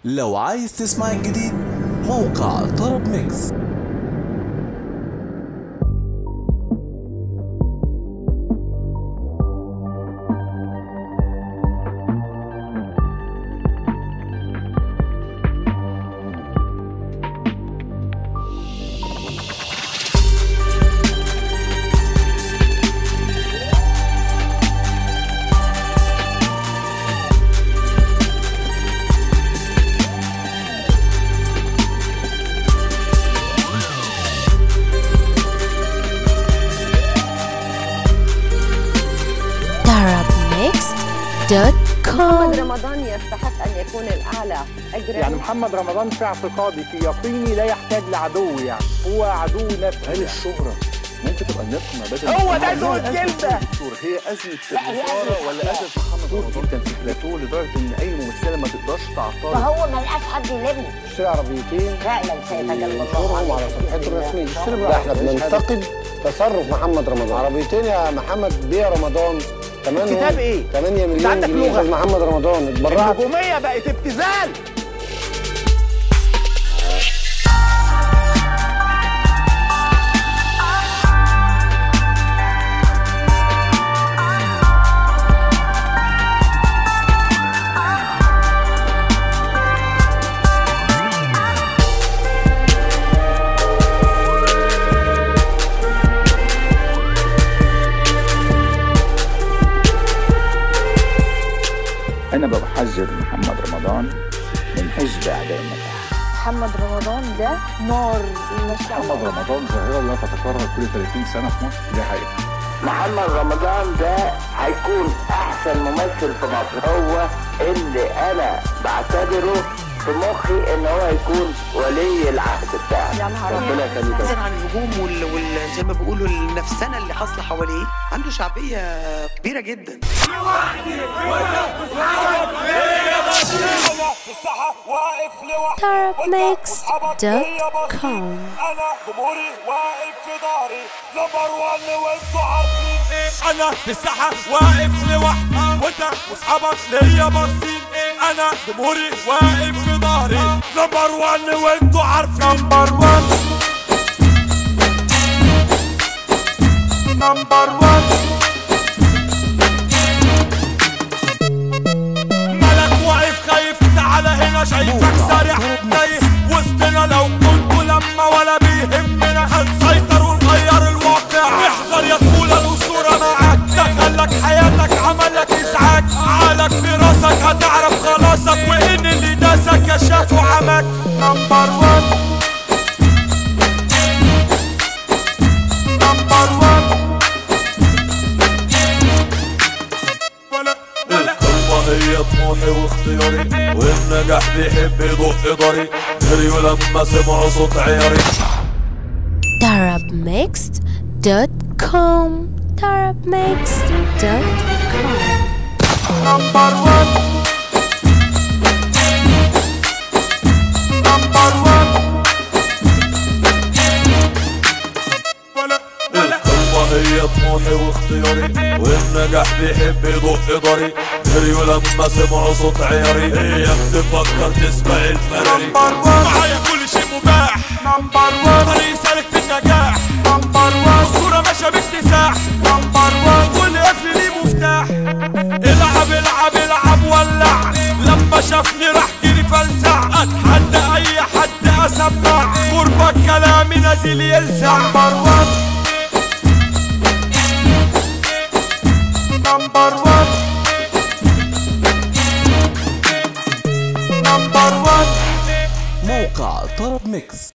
لو عايز تسمع الجديد موقع طرب ميكس محمد arabmixed.com رمضان يستحق ان يكون الاعلى اجرا يعني محمد رمضان في اعتقادي في يقيني لا يحتاج لعدو يعني هو عدو نفسه هل الشهرة ممكن تبقى نقمة بدل هو ده هي ذوق أزمة الكلمة. الدكتور هي أزمة الوزارة ولا أزمة محمد رمضان كان في بلاتو لدرجة إن أي ممثلة ما تقدرش تعترض فهو ما لقاش حد يلمني اشتري عربيتين فعلا سيتجلى الله ينشرهم على عليه صفحته الرسميه اشتري لا احنا براحتك. بننتقد تصرف محمد رمضان عربيتين يا محمد بيه رمضان ثمانهم كتاب إيه؟ 8 أنت مليون عندك جنيه لغة. استاذ محمد رمضان اتبرعت النجوميه بقت ابتذال أنا بحذر محمد رمضان من حزب أعداء النجاح محمد رمضان ده نار ما شاء محمد الله رمضان ظاهرة لا تتكرر كل 30 سنة في مصر دي حقيقة محمد رمضان ده هيكون احسن ممثل في مصر هو اللي انا بعتبره في مخي ان هو يكون ولي العهد بتاعنا يا نهار ربنا يخليك بعيدا عن الهجوم وال... وال... زي ما بيقولوا النفسنه اللي حاصله حواليه عنده شعبيه كبيره جدا arabmixed.com انا جمهوري واقف في ظهري نمبر 1 وانتوا عارفين ايه انا في الساحه واقف لوحدي وانت واصحابك ليا باصين ايه انا جمهوري واقف في ظهري نمبر 1 وانتوا عارفين نمبر 1 نمبر 1 ملك واقف خايف تعالى هنا شايفك سارح تايه وسطنا لو كنت لما ولا بيهمنا هنسيطر ونغير الواقع احذر يا طفولة الأسطورة معاك دخلك حياتك عملك إزعاج عقلك في راسك هتعرف خلاصك وإن اللي داسك كشاف وعمك نمبر 1 نمبر 1 ولا ولا القمة هي طموحي واختياري والنجاح بيحب يدق ضري جريوا لما سمعوا صوت عياري arabmixed.com arabmixed.com نمبر 1 نمبر 1 ولا ولا القمة هي طموحي واختياري والنجاح بيحب يدق ضري جريوا لما سمعوا صوت عياري اياك تفكر تسبق الفراري معايا كل شيء مباح نمبر 1 طريق سالك في النجاح نمبر 1 اسطورة ماشية باكتساح نمبر 1 كل قفل ليه مفتاح العب العب العب ولع لما شافني راح جري فلسع اتحدى اي حد اسمع قربك كلامي نازل يلسع نمبر 1 نمبر 1 نمبر 1 موقع طرب ميكس